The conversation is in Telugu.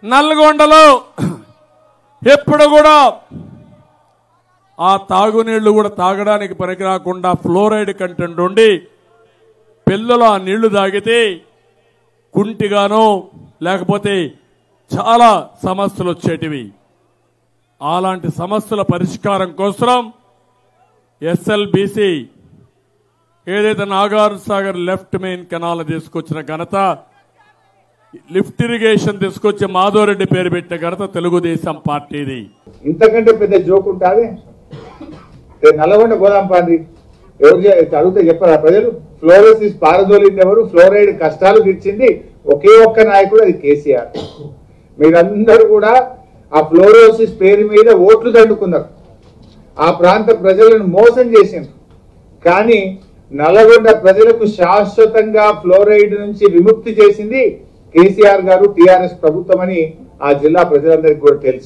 నల్గొండలో ఎప్పుడు కూడా ఆ తాగునీళ్లు కూడా తాగడానికి పనికిరాకుండా ఫ్లోరైడ్ కంటెంట్ ఉండి పిల్లలు ఆ నీళ్లు తాగితే కుంటిగానో లేకపోతే చాలా సమస్యలు వచ్చేటివి అలాంటి సమస్యల పరిష్కారం కోసం ఎస్ఎల్బిసి ఏదైతే Nagarjuna Sagar left main canal తీసుకొచ్చిన ఘనత లిఫ్ట్ ఇరిగేషన్ తీసుకొచ్చి మాధవరెడ్డి పేరు పెట్టిన ఘనత తెలుగుదేశం పార్టీది ఇంతకంటే పెద్ద జోక్ ఉంటుంది నల్లగొండ గోదాం పాండి ఎవరు చే- అడిగితే చెప్పారా ప్రజలు ఫ్లోరోసిస్ పారదోలింది ఎవరు ఫ్లోరైడ్ కష్టాలు తీర్చింది ఒకే ఒక్క నాయకుడు అది కేసీఆర్ మీరందరూ కూడా ఆ ఫ్లోరోసిస్ పేరు మీద ఓట్లు దండుకున్నారు ఆ ప్రాంత ప్రజలను మోసం చేసిండ్రు కానీ నల్లగొండ ప్రజలకు శాశ్వతంగా ఫ్లోరైడ్ నుంచి విముక్తి చేసింది కేసీఆర్ గారు టిఆర్ఎస్ ప్రభుత్వం అని ఆ జిల్లా ప్రజలందరికీ కూడా తెలుసు